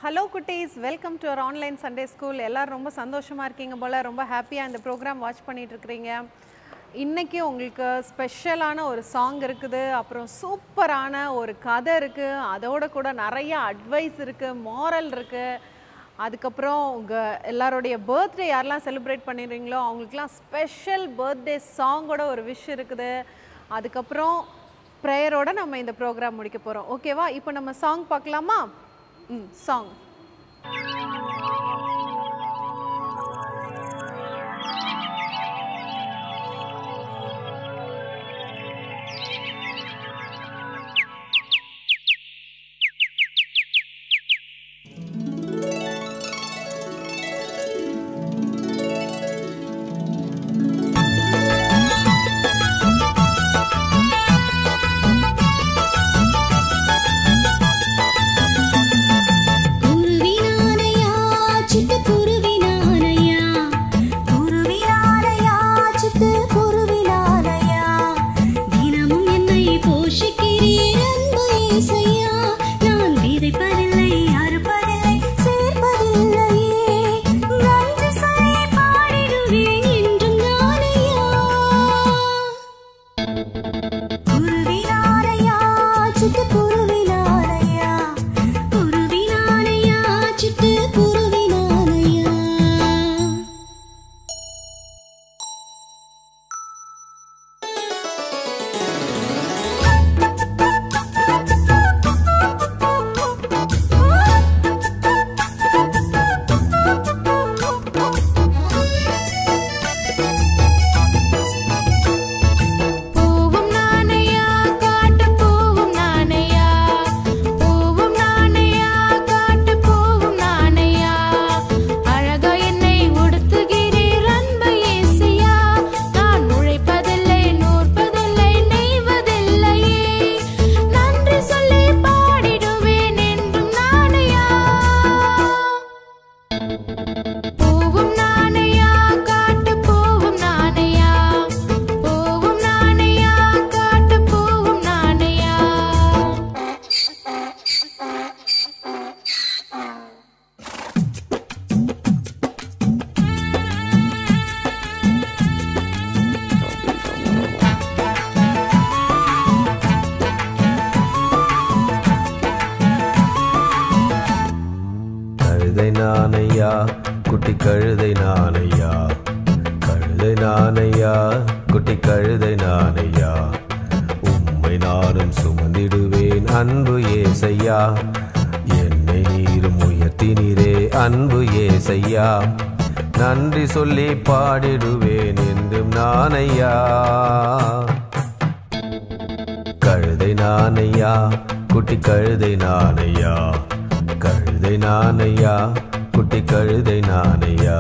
hello குட்டீஸ் welcome to our online Sunday school எல்லாரும் ரொம்ப சந்தோஷமாக இருக்கீங்க போல் ரொம்ப ஹாப்பியாக இந்த ப்ரோக்ராம் வாட்ச் பண்ணிட்டு இருக்கிறீங்க இன்றைக்கி உங்களுக்கு ஸ்பெஷலான ஒரு சாங் இருக்குது அப்புறம் சூப்பரான ஒரு கதை இருக்குது அதோட கூட நிறைய அட்வைஸ் இருக்குது மாரல் இருக்குது அதுக்கப்புறம் உங்கள் எல்லாருடைய பர்த்டே யாரெல்லாம் செலிப்ரேட் பண்ணிடுறீங்களோ அவங்களுக்குலாம் ஸ்பெஷல் பர்த்டே சாங்கோட ஒரு விஷ் இருக்குது அதுக்கப்புறம் ப்ரேயரோட நம்ம இந்த ப்ரோக்ராம் முடிக்க போகிறோம் ஓகேவா இப்போ நம்ம சாங் பார்க்கலாமா ம் சாங் குருவினானையா சிட்டு குருவினானையா குருவினானையா சிட்டு குருவினானையா தினமும் என்னை போஷிக்கிறீர் அன்பு இயேசையா நான் விதைப்பதில்லை அறுப்பதில்லை சேர்ப்பதில்லையே நன்றி சொல்லி பாடிடுவேன் என்றும் நானையா குருவினாரையா சிட்டு குருவினாரையா குருவினாரையா சிட்டு குருவினாரையா பூவும் நானையா காட்டு பூவும் நானையா பூவும் நானையா காட்டு பூவும் நானையா அழகா என்னை உடுத்துகிறீர் அன்பு இயேசுயா நான் உழைப்பதில்லை நூற்பதில்லை நெய்வதில்லையே நன்றி சொல்லி பாடிடுவேன் என்றும் நானையா பூவும் நானையா காட்டு பூவும் நானையா பூவும் நானையா காட்டு பூவும் நானையா கழுதை நானையா குட்டி கழுதை நானையா கழுதை நானையா குட்டி கழுதை நானையா உம்மை நானும் சுமந்திடுவேன் அன்பு ஏசையா என்னை நீரும் உயர்த்தினீரே அன்பு ஏசையா நன்றி சொல்லி பாடிடுவேன் என்றும் நானையா கழுதை நானையா குட்டி கழுதை நானையா கழுதை நானையா குட்டி கழுதை நானையா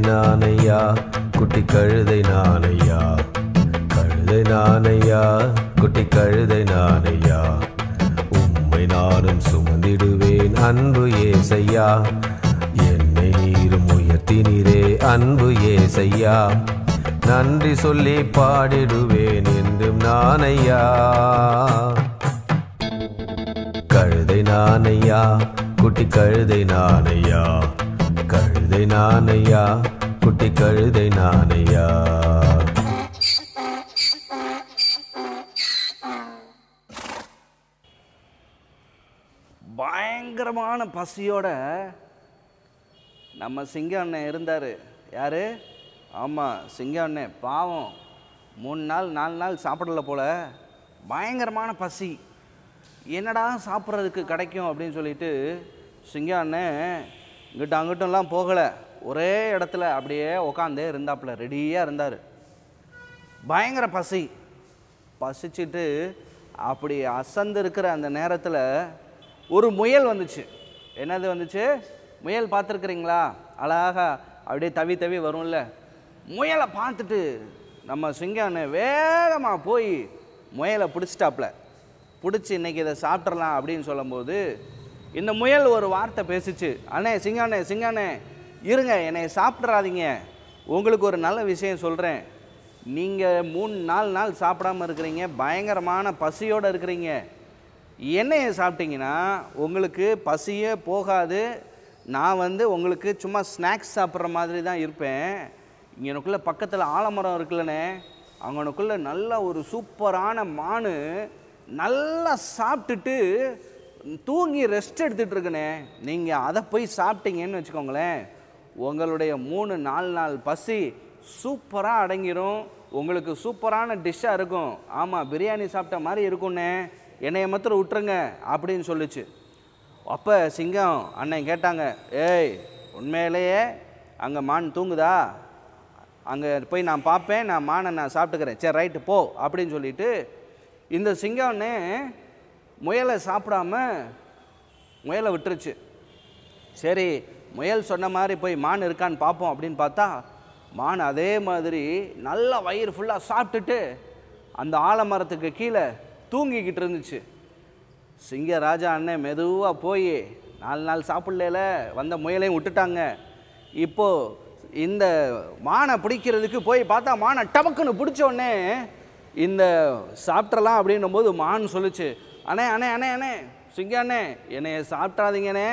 நானையா குட்டி கழுதை நானையா கழுதை நானையா குட்டி கழுதை நானையா உம்மை நானும் சுமந்திடுவேன் அன்பு ஏசையா என்னை நீரும் உயர்த்தினீரே அன்பு ஏசையா நன்றி சொல்லி பாடிடுவேன் என்றும் நானையா கழுதை நானையா குட்டி கழுதை நானையா கழுதை நானையா குட்டி கழுதை நானையா பயங்கரமான பசியோட நம்ம சிங்க அண்ணன் இருந்தார் யார் ஆமாம் சிங்க அண்ணன் பாவம் மூணு நாள் நாலு நாள் சாப்பிடல போல பயங்கரமான பசி என்னடா சாப்பிட்றதுக்கு கிடைக்கும் அப்படின்னு சொல்லிட்டு சிங்க அண்ணன் இங்கிட்ட அங்கிட்டலாம் போகலை ஒரே இடத்துல அப்படியே உக்காந்தே இருந்தாப்புல ரெடியாக இருந்தார் பயங்கர பசி பசிச்சுட்டு அப்படி அசந்து இருக்கிற அந்த நேரத்தில் ஒரு முயல் வந்துச்சு என்னது வந்துச்சு முயல் பார்த்துருக்குறீங்களா அழகா அப்படியே தவி தவி வரும்ல முயலை பார்த்துட்டு நம்ம சிங்கான வேகமாக போய் முயலை பிடிச்சிட்டாப்புல பிடிச்சி இன்னைக்கு இதை சாப்பிட்றலாம் அப்படின்னு சொல்லும்போது இந்த முயல் ஒரு வார்த்தை பேசிச்சு அண்ணே சிங்கானே சிங்கானே இருங்க என்னை சாப்பிட்றாதீங்க உங்களுக்கு ஒரு நல்ல விஷயம் சொல்கிறேன் நீங்கள் மூணு நாலு நாள் சாப்பிடாம இருக்கிறீங்க பயங்கரமான பசியோடு இருக்கிறீங்க எண்ணெயை சாப்பிட்டீங்கன்னா உங்களுக்கு பசியே போகாது நான் வந்து உங்களுக்கு சும்மா ஸ்நாக்ஸ் சாப்பிட்ற மாதிரி தான் இருப்பேன் இங்கனக்குள்ளே பக்கத்தில் ஆலமரம் இருக்குல்லண்ணே அங்கனக்குள்ளே நல்ல ஒரு சூப்பரான மானு நல்லா சாப்பிட்டுட்டு தூங்கி ரெஸ்ட் எடுத்துகிட்டு இருக்கனே நீங்கள் அதை போய் சாப்பிட்டீங்கன்னு வச்சுக்கோங்களேன் உங்களுடைய மூணு நாலு நாள் பசி சூப்பராக அடங்கிரும் உங்களுக்கு சூப்பரான டிஷ்ஷாக இருக்கும் ஆமாம் பிரியாணி சாப்பிட்ட மாதிரி இருக்கும்ண்ணே என்னைய மாத்திரம் விட்டுருங்க அப்படின்னு சொல்லுச்சு அப்போ சிங்கம் அண்ணன் கேட்டாங்க ஏய் உண்மையிலேயே அங்கே மான் தூங்குதா அங்கே போய் நான் பார்ப்பேன் நான் மானை நான் சாப்பிட்டுக்கிறேன் சரி ரைட்டு போ அப்படின்னு சொல்லிட்டு இந்த சிங்கம்னே முயலை சாப்பிடாம முயலை விட்டுருச்சு சரி முயல் சொன்ன மாதிரி போய் மான் இருக்கான்னு பார்ப்போம் அப்படின்னு பார்த்தா மான் அதே மாதிரி நல்லா வயிறு ஃபுல்லாக சாப்பிட்டுட்டு அந்த ஆலமரத்துக்கு கீழே தூங்கிக்கிட்டு இருந்துச்சு சிங்க ராஜா அண்ணன் மெதுவாக போய் நாலு நாள் சாப்பிடல வந்த முயலையும் விட்டுட்டாங்க இப்போ இந்த மானை பிடிக்கிறதுக்கு போய் பார்த்தா மானை டபக்குன்னு பிடிச்ச உடனே இந்த சாப்பிட்றலாம் அப்படின்னும் போது மான் சொல்லுச்சு அண்ணே அண்ணே அண்ணே அண்ணே சிங்க அண்ணே என்னைய சாப்பிட்றாதீங்கண்ணே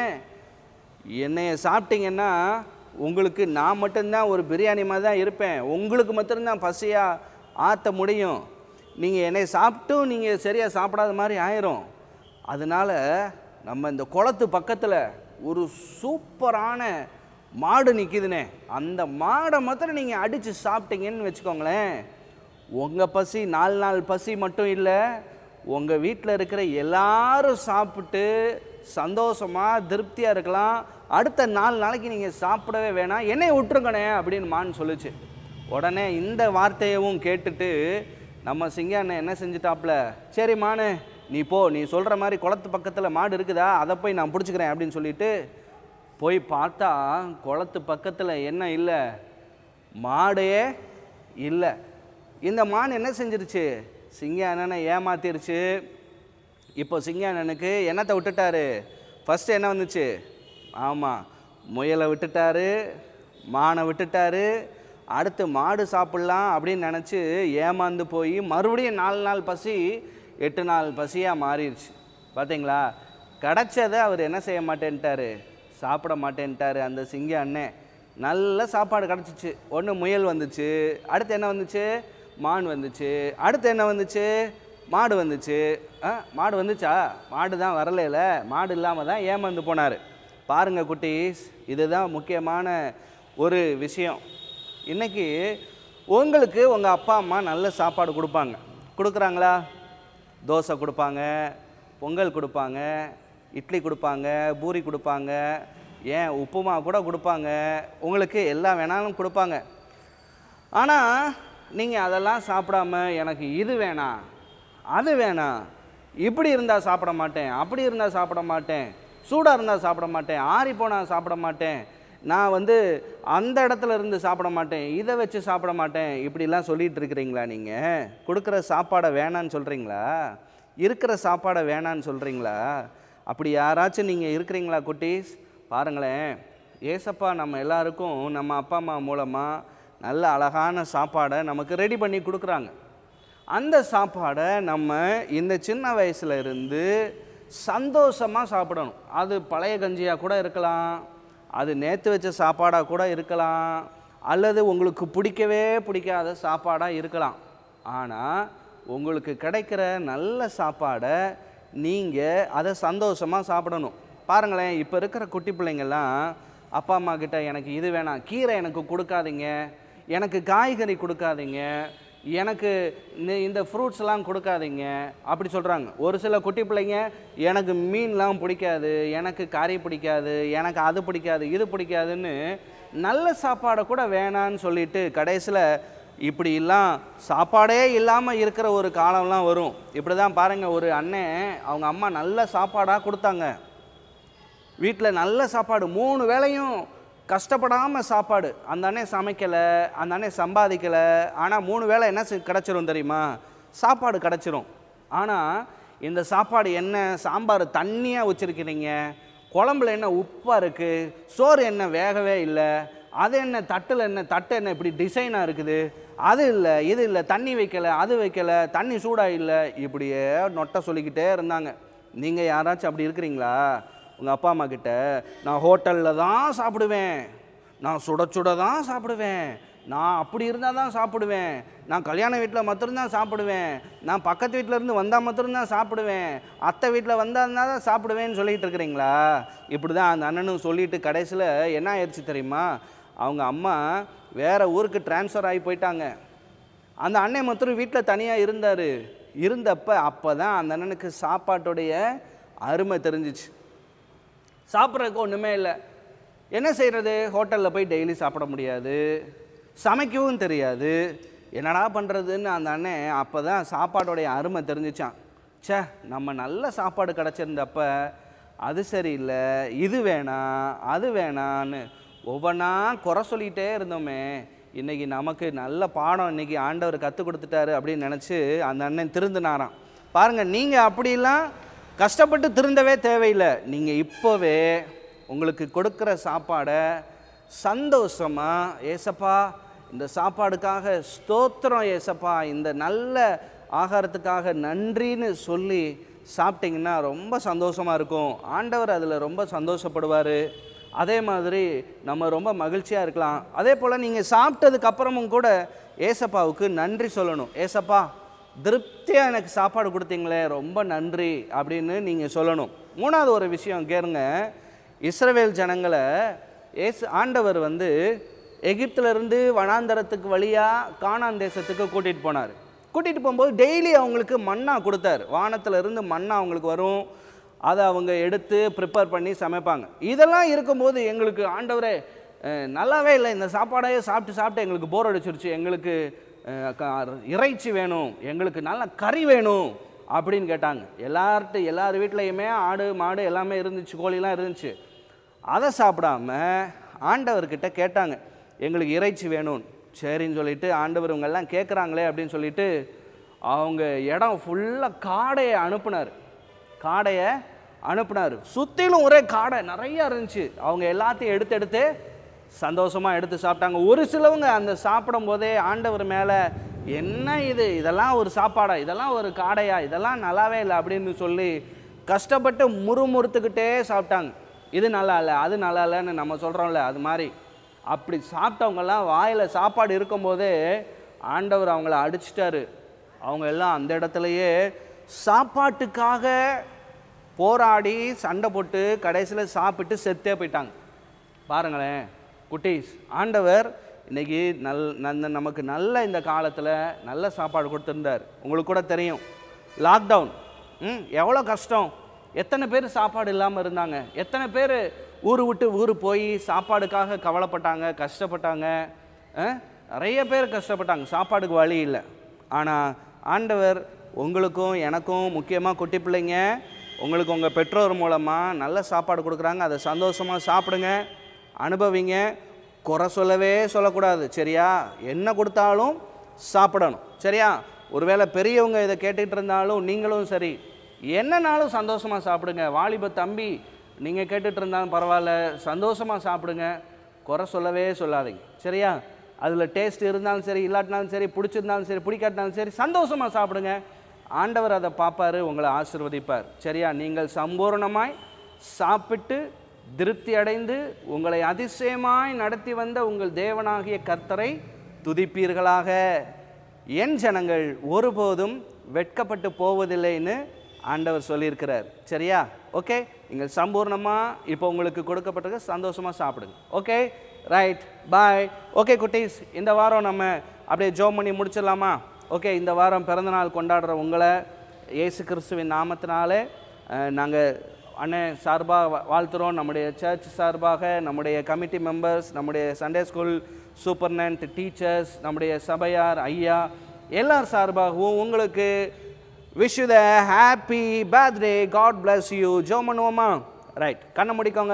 என்னைய சாப்பிட்டீங்கன்னா உங்களுக்கு நான் மட்டும்தான் ஒரு பிரியாணி மாதிரி தான் இருப்பேன் உங்களுக்கு மட்டும்தான் பசியாக ஆற்ற முடியும் நீங்கள் என்னை சாப்பிட்டும் நீங்கள் சரியாக சாப்பிடாத மாதிரி ஆயிரும் அதனால் நம்ம இந்த குளத்து பக்கத்தில் ஒரு சூப்பரான மாடு நிற்கிதுனே அந்த மாடை மாத்திரம் நீங்கள் அடித்து சாப்பிட்டீங்கன்னு வச்சுக்கோங்களேன் உங்கள் பசி நாலு நாள் பசி மட்டும் இல்லை உங்கள் வீட்டில் இருக்கிற எல்லாரும் சாப்பிட்டு சந்தோஷமாக திருப்தியாக இருக்கலாம் அடுத்த நாலு நாளைக்கு நீங்கள் சாப்பிடவே வேணாம் என்னை விட்டுருங்கண்ணே அப்படின்னு மான் சொல்லுச்சு உடனே இந்த வார்த்தையவும் கேட்டுட்டு நம்ம சிங்காண்ணன் என்ன செஞ்சுட்டாப்ல சரி மானு நீ போ நீ சொல்கிற மாதிரி குளத்து பக்கத்தில் மாடு இருக்குதா அதை போய் நான் பிடிச்சிக்கிறேன் அப்படின்னு சொல்லிட்டு போய் பார்த்தா குளத்து பக்கத்தில் என்ன இல்லை மாடே இல்லை இந்த மான் என்ன செஞ்சிருச்சு சிங்க அண்ணனை ஏமாத்திருச்சு இப்போ சிங்க அண்ணனுக்கு என்னத்தை விட்டுட்டாரு ஃபஸ்ட்டு என்ன வந்துச்சு ஆமாம் முயலை விட்டுட்டாரு மானை விட்டுட்டாரு அடுத்து மாடு சாப்பிட்லாம் அப்படின்னு நினச்சி ஏமாந்து போய் மறுபடியும் நாலு நாள் பசி எட்டு நாள் பசியாக மாறிடுச்சு பார்த்தீங்களா கிடச்சதை அவர் என்ன செய்ய மாட்டேன்ட்டாரு சாப்பிட மாட்டேன்ட்டாரு அந்த சிங்க அண்ணன் நல்ல சாப்பாடு கிடச்சிச்சு ஒன்று முயல் வந்துச்சு அடுத்து என்ன வந்துச்சு மான் வந்துச்சு அடுத்து என்ன வந்துச்சு மாடு வந்துச்சு ஆ மாடு வந்துச்சா மாடு தான் வரலைல மாடு இல்லாமல் தான் ஏமாந்து போனார் பாருங்க குட்டீஸ் இதுதான் முக்கியமான ஒரு விஷயம் இன்னைக்கு உங்களுக்கு உங்கள் அப்பா அம்மா நல்ல சாப்பாடு கொடுப்பாங்க கொடுக்குறாங்களா தோசை கொடுப்பாங்க பொங்கல் கொடுப்பாங்க இட்லி கொடுப்பாங்க பூரி கொடுப்பாங்க ஏன் உப்புமா கூட கொடுப்பாங்க உங்களுக்கு எல்லாம் வேணாலும் கொடுப்பாங்க ஆனால் நீங்கள் அதெல்லாம் சாப்பிடாம எனக்கு இது வேணாம் அது வேணாம் இப்படி இருந்தால் சாப்பிட மாட்டேன் அப்படி இருந்தால் சாப்பிட மாட்டேன் சூடாக இருந்தால் சாப்பிட மாட்டேன் ஆறி போனால் சாப்பிட மாட்டேன் நான் வந்து அந்த இடத்துல இருந்து சாப்பிட மாட்டேன் இதை வச்சு சாப்பிட மாட்டேன் இப்படிலாம் சொல்லிட்டு இருக்கிறீங்களா நீங்கள் கொடுக்குற சாப்பாடை வேணான்னு சொல்கிறீங்களா இருக்கிற சாப்பாடை வேணான்னு சொல்கிறீங்களா அப்படி யாராச்சும் நீங்கள் இருக்கிறீங்களா குட்டீஸ் பாருங்களேன் ஏசப்பா நம்ம எல்லாருக்கும் நம்ம அப்பா அம்மா மூலமாக நல்ல அழகான சாப்பாடை நமக்கு ரெடி பண்ணி கொடுக்குறாங்க அந்த சாப்பாடை நம்ம இந்த சின்ன வயசுல இருந்து சந்தோஷமாக சாப்பிடணும் அது பழைய கஞ்சியாக கூட இருக்கலாம் அது நேற்று வச்ச சாப்பாடாக கூட இருக்கலாம் அல்லது உங்களுக்கு பிடிக்கவே பிடிக்காத சாப்பாடாக இருக்கலாம் ஆனால் உங்களுக்கு கிடைக்கிற நல்ல சாப்பாடை நீங்கள் அதை சந்தோஷமாக சாப்பிடணும் பாருங்களேன் இப்போ இருக்கிற குட்டி பிள்ளைங்கள்லாம் அப்பா அம்மா கிட்ட எனக்கு இது வேணாம் கீரை எனக்கு கொடுக்காதீங்க எனக்கு காய்கறி கொடுக்காதீங்க எனக்கு இந்த- இந்த ஃப்ரூட்ஸ்லாம் கொடுக்காதீங்க அப்படி சொல்கிறாங்க ஒரு சில குட்டி பிள்ளைங்க எனக்கு மீன்லாம் பிடிக்காது எனக்கு கறி பிடிக்காது எனக்கு அது பிடிக்காது இது பிடிக்காதுன்னு நல்ல சாப்பாடை கூட வேணான்னு சொல்லிட்டு கடைசியில் இப்படிலாம் சாப்பாடே இல்லாமல் இருக்கிற ஒரு காலம்லாம் வரும் இப்படி தான் பாருங்கள் ஒரு அண்ணன் அவங்க அம்மா நல்ல சாப்பாடாக கொடுத்தாங்க வீட்டில் நல்ல சாப்பாடு மூணு வேளையும் கஷ்டப்படாமல் சாப்பாடு அந்த அண்ணன் சமைக்கலை அந்த அண்ணன் சம்பாதிக்கலை ஆனால் மூணு வேளை என்ன செய்- கிடச்சிரும் தெரியுமா சாப்பாடு கிடச்சிரும் ஆனால் இந்த சாப்பாடு என்ன சாம்பார் தண்ணியாக வச்சுருக்கிறீங்க குழம்புல என்ன உப்பாக இருக்குது சோறு என்ன வேகவே இல்லை அது என்ன தட்டில் என்ன தட்டு என்ன இப்படி டிசைனாக இருக்குது அது இல்லை இது இல்லை தண்ணி வைக்கலை அது வைக்கலை தண்ணி சூடாக இல்லை இப்படியே நொட்டை சொல்லிக்கிட்டே இருந்தாங்க நீங்கள் யாராச்சும் அப்படி இருக்கிறீங்களா உங்கள் அப்பா அம்மா கிட்ட நான் ஹோட்டலில் தான் சாப்பிடுவேன் நான் சுட சுட தான் சாப்பிடுவேன் நான் அப்படி இருந்தால் தான் சாப்பிடுவேன் நான் கல்யாண வீட்டில் மட்டும்தான் சாப்பிடுவேன் நான் பக்கத்து வீட்டில் இருந்து வந்தால் மட்டும்தான் சாப்பிடுவேன் அத்தை வீட்டில் வந்தால் தான் சாப்பிடுவேன்னு சொல்லிட்டு இருக்கிறீங்களா இப்படி தான் அந்த அண்ணனும் சொல்லிட்டு கடைசியில் என்ன ஆயிடுச்சு தெரியுமா அவங்க அம்மா வேற ஊருக்கு ட்ரான்ஸ்ஃபர் ஆகி போயிட்டாங்க அந்த அண்ணன் மாத்திரம் வீட்டில் தனியாக இருந்தார் இருந்தப்ப அப்போ தான் அந்த அண்ணனுக்கு சாப்பாட்டுடைய அருமை தெரிஞ்சிச்சு சாப்பிட்றதுக்கு ஒன்றுமே இல்லை என்ன செய்கிறது ஹோட்டலில் போய் டெய்லி சாப்பிட முடியாது சமைக்கவும் தெரியாது என்னடா பண்ணுறதுன்னு அந்த அண்ணன் அப்போ தான் சாப்பாடோடைய அருமை தெரிஞ்சிச்சான் ச்சே நம்ம நல்ல சாப்பாடு கிடச்சிருந்தப்ப அது சரியில்லை இது வேணாம் அது வேணான்னு ஒவ்வொன்றா குறை சொல்லிகிட்டே இருந்தோமே இன்னைக்கு நமக்கு நல்ல பாடம் இன்னைக்கு ஆண்டவர் கற்றுக் கொடுத்துட்டாரு அப்படின்னு நினச்சி அந்த அண்ணன் திருந்தினாராம் பாருங்கள் நீங்கள் அப்படிலாம் கஷ்டப்பட்டு திருந்தவே தேவையில்லை நீங்கள் இப்போவே உங்களுக்கு கொடுக்குற சாப்பாடை சந்தோஷமாக ஏசப்பா இந்த சாப்பாடுக்காக ஸ்தோத்திரம் ஏசப்பா இந்த நல்ல ஆகாரத்துக்காக நன்றின்னு சொல்லி சாப்பிட்டீங்கன்னா ரொம்ப சந்தோஷமாக இருக்கும் ஆண்டவர் அதில் ரொம்ப சந்தோஷப்படுவார் அதே மாதிரி நம்ம ரொம்ப மகிழ்ச்சியாக இருக்கலாம் அதே போல் நீங்கள் சாப்பிட்டதுக்கு அப்புறமும் கூட ஏசப்பாவுக்கு நன்றி சொல்லணும் ஏசப்பா திருப்தியாக எனக்கு சாப்பாடு கொடுத்தீங்களே ரொம்ப நன்றி அப்படின்னு நீங்கள் சொல்லணும் மூணாவது ஒரு விஷயம் கேளுங்க இஸ்ரவேல் ஜனங்களை ஏசு ஆண்டவர் வந்து எகிப்திலிருந்து வனாந்தரத்துக்கு வழியாக கானான் தேசத்துக்கு கூட்டிகிட்டு போனார் கூட்டிகிட்டு போகும்போது டெய்லி அவங்களுக்கு மண்ணா கொடுத்தாரு வானத்துல இருந்து மண்ணா அவங்களுக்கு வரும் அதை அவங்க எடுத்து ப்ரிப்பேர் பண்ணி சமைப்பாங்க இதெல்லாம் இருக்கும்போது எங்களுக்கு ஆண்டவரே அஹ், நல்லாவே இல்லை இந்த சாப்பாடையே சாப்பிட்டு சாப்பிட்டு எங்களுக்கு போர் அடிச்சிருச்சு எங்களுக்கு அஹ், க- இறைச்சி வேணும் எங்களுக்கு நல்ல கறி வேணும் அப்படின்னு கேட்டாங்க எல்லார்ட்டு எல்லார் வீட்லேயுமே ஆடு மாடு எல்லாமே இருந்துச்சு கோழிலாம் இருந்துச்சு அதை சாப்பிடாம ஆண்டவர்கிட்ட கேட்டாங்க எங்களுக்கு இறைச்சி வேணும் சரின்னு சொல்லிட்டு ஆண்டவர் இவங்கெல்லாம் கேட்குறாங்களே அப்படின்னு சொல்லிட்டு அவங்க இடம் ஃபுல்லாக காடையை அனுப்புனார் காடையை அனுப்புனார் சுற்றிலும் ஒரே காடை நிறையா இருந்துச்சு அவங்க எல்லாத்தையும் எடுத்து எடுத்து சந்தோஷமாக எடுத்து சாப்பிட்டாங்க ஒரு சிலவங்க அந்த சாப்பிடும் போதே ஆண்டவர் மேலே என்ன இது இதெல்லாம் ஒரு சாப்பாடா இதெல்லாம் ஒரு காடையா இதெல்லாம் நல்லாவே இல்லை அப்படின்னு சொல்லி கஷ்டப்பட்டு முறுமுறுத்துக்கிட்டே சாப்பிட்டாங்க இது நல்லா இல்லை அது நல்லா இல்லைன்னு நம்ம சொல்கிறோம்ல அது மாதிரி அப்படி சாப்பிட்டவங்கெல்லாம் வாயில் சாப்பாடு இருக்கும்போதே ஆண்டவர் அவங்கள அடிச்சிட்டாரு அவங்க எல்லாம் அந்த இடத்துலையே சாப்பாட்டுக்காக போராடி சண்டை போட்டு கடைசியில் சாப்பிட்டு செத்தே போயிட்டாங்க பாருங்களேன் குட்டீஸ் ஆண்டவர் இன்னைக்கு நல் நந்த நமக்கு நல்ல இந்த காலத்தில் நல்ல சாப்பாடு கொடுத்துருந்தார் உங்களுக்கு கூட தெரியும் லாக்டவுன் ம் எவ்வளோ கஷ்டம் எத்தனை பேர் சாப்பாடு இல்லாமல் இருந்தாங்க எத்தனை பேர் ஊர் விட்டு ஊர் போய் சாப்பாடுக்காக கவலைப்பட்டாங்க கஷ்டப்பட்டாங்க அஹ், நிறைய பேர் கஷ்டப்பட்டாங்க சாப்பாடுக்கு வழி இல்லை ஆனால் ஆண்டவர் உங்களுக்கும் எனக்கும் முக்கியமாக குட்டி பிள்ளைங்க உங்களுக்கு உங்கள் பெற்றோர் மூலமாக நல்ல சாப்பாடு கொடுக்குறாங்க அதை சந்தோஷமாக சாப்பிடுங்க அனுபவிங்க குறை சொல்லவே சொல்லக்கூடாது சரியா என்ன கொடுத்தாலும் சாப்பிடணும் சரியா ஒருவேளை பெரியவங்க இதை கேட்டுட்டு இருந்தாலும் நீங்களும் சரி என்னனாலும் சந்தோஷமாக சாப்பிடுங்க வாலிப தம்பி நீங்கள் கேட்டுட்டு இருந்தாலும் பரவாயில்ல சந்தோஷமாக சாப்பிடுங்க குறை சொல்லவே சொல்லாதீங்க சரியா அதில் டேஸ்ட் இருந்தாலும் சரி இல்லாட்டினாலும் சரி பிடிச்சிருந்தாலும் சரி பிடிக்காட்டினாலும் சரி சந்தோஷமாக சாப்பிடுங்க ஆண்டவர் அதை பார்ப்பாரு உங்களை ஆசிர்வதிப்பார் சரியா நீங்கள் சம்பூர்ணமாய் சாப்பிட்டு திருப்தி அடைந்து உங்களை அதிசயமாய் நடத்தி வந்த உங்கள் தேவனாகிய கர்த்தரை துதிப்பீர்களாக என் ஜனங்கள் ஒருபோதும் வெட்கப்பட்டு போவதில்லைன்னு ஆண்டவர் சொல்லியிருக்கிறார் சரியா ஓகே நீங்கள் சம்பூர்ணமாக இப்போ உங்களுக்கு கொடுக்கப்பட்டிருக்க சந்தோஷமாக சாப்பிடுங்க ஓகே ரைட் பாய் ஓகே குட்டீஸ் இந்த வாரம் நம்ம அப்படியே ஜோம் பண்ணி முடிச்சிடலாமா ஓகே இந்த வாரம் பிறந்தநாள் கொண்டாடுற உங்களை இயேசு கிறிஸ்துவின் நாமத்தினாலே நாங்கள் அண்ணன் சார்பாக வாழ்த்துறோம் நம்முடைய சர்ச் சார்பாக நம்முடைய கமிட்டி மெம்பர்ஸ் நம்முடைய சண்டே ஸ்கூல் சூப்பர்னன்ட் டீச்சர்ஸ் நம்முடைய சபையார் ஐயா எல்லார் சார்பாகவும் உங்களுக்கு wish you the happy birthday God bless you ஜோ பண்ணுவோமா ரைட் கண்ணை முடிக்கோங்க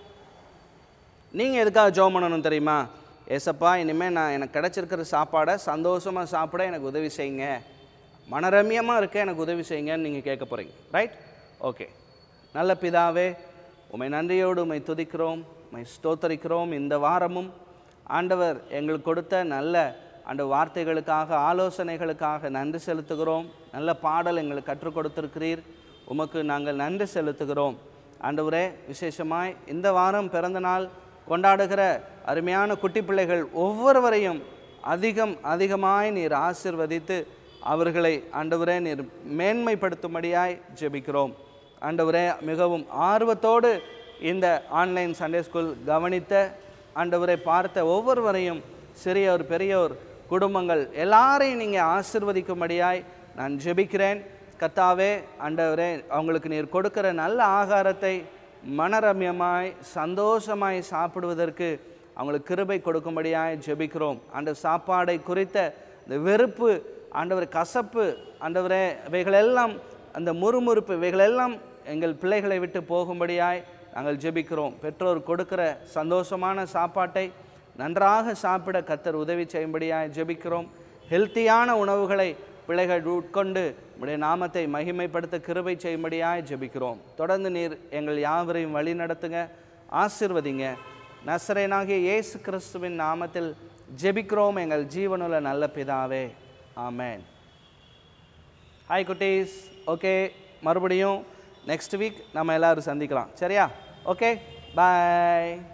நீங்கள் எதுக்காக ஜெபம் பண்ணணும் தெரியுமா ஏசப்பா இனிமேல் நான் எனக்கு கிடச்சிருக்கிற சாப்பாடை சந்தோஷமாக சாப்பிட எனக்கு உதவி செய்யுங்க மனரம்யமாக இருக்க எனக்கு உதவி செய்யுங்கன்னு நீங்கள் கேட்க போகிறீங்க ரைட் ஓகே நல்ல பிதாவே உமை நன்றியோடு உமை துதிக்கிறோம் உமை ஸ்தோத்தரிக்கிறோம் இந்த வாரமும் ஆண்டவர் எங்களுக்கு கொடுத்த நல்ல அந்த வார்த்தைகளுக்காக ஆலோசனைகளுக்காக நன்றி செலுத்துகிறோம் நல்ல பாடல் எங்களுக்கு கற்றுக் கொடுத்திருக்கிறீர் உமக்கு நாங்கள் நன்றி செலுத்துகிறோம் ஆண்டவரே விசேஷமாய் இந்த வாரம் பிறந்த நாள் கொண்டாடுகிற அருமையான குட்டி பிள்ளைகள் ஒவ்வொருவரையும் அதிகம் அதிகமாய் நீர் ஆசிர்வதித்து அவர்களை ஆண்டவரே நீர் மேன்மைப்படுத்தும்படியாய் ஜெபிக்கிறோம் ஆண்டவரே மிகவும் ஆர்வத்தோடு இந்த ஆன்லைன் சண்டே ஸ்கூல் கவனித்த ஆண்டவரை பார்த்த ஒவ்வொருவரையும் சிறியோர் பெரியோர் குடும்பங்கள் எல்லாரையும் நீங்கள் ஆசிர்வதிக்கும்படியாய் நான் ஜெபிக்கிறேன் கத்தாவே ஆண்டவரே அவங்களுக்கு நீர் கொடுக்கிற நல்ல ஆகாரத்தை மனரம்யமாய் சந்தோஷமாய் சாப்பிடுவதற்கு அவங்களுக்கு கிருபை கொடுக்கும்படியாய் ஜெபிக்கிறோம் அந்த சாப்பாடை குறித்த இந்த வெறுப்பு ஆண்டவர் கசப்பு ஆண்டவரே இவைகளெல்லாம் அந்த முறுமுறுப்பு இவைகளெல்லாம் எங்கள் பிள்ளைகளை விட்டு போகும்படியாய் நாங்கள் ஜெபிக்கிறோம் பெற்றோர் கொடுக்கிற சந்தோஷமான சாப்பாட்டை நன்றாக சாப்பிட கத்தர் உதவி செய்யும்படியாய் ஜெபிக்கிறோம் ஹெல்த்தியான உணவுகளை பிள்ளைகள் உட்கொண்டு உடைய நாமத்தை மகிமைப்படுத்த கிருபை செய்யும்படியாய் ஜெபிக்கிறோம் தொடர்ந்து நீர் எங்கள் யாவரையும் வழி நடத்துங்க ஆசிர்வதிங்க நசரேனாகிய இயேசு கிறிஸ்துவின் நாமத்தில் ஜெபிக்கிறோம் எங்கள் ஜீவனுள்ள நல்ல பிதாவே ஆமென் ஹாய் குட்டீஸ் ஓகே மறுபடியும் நெக்ஸ்ட் வீக் நம்ம எல்லாரும் சந்திக்கலாம் சரியா ஓகே பாய்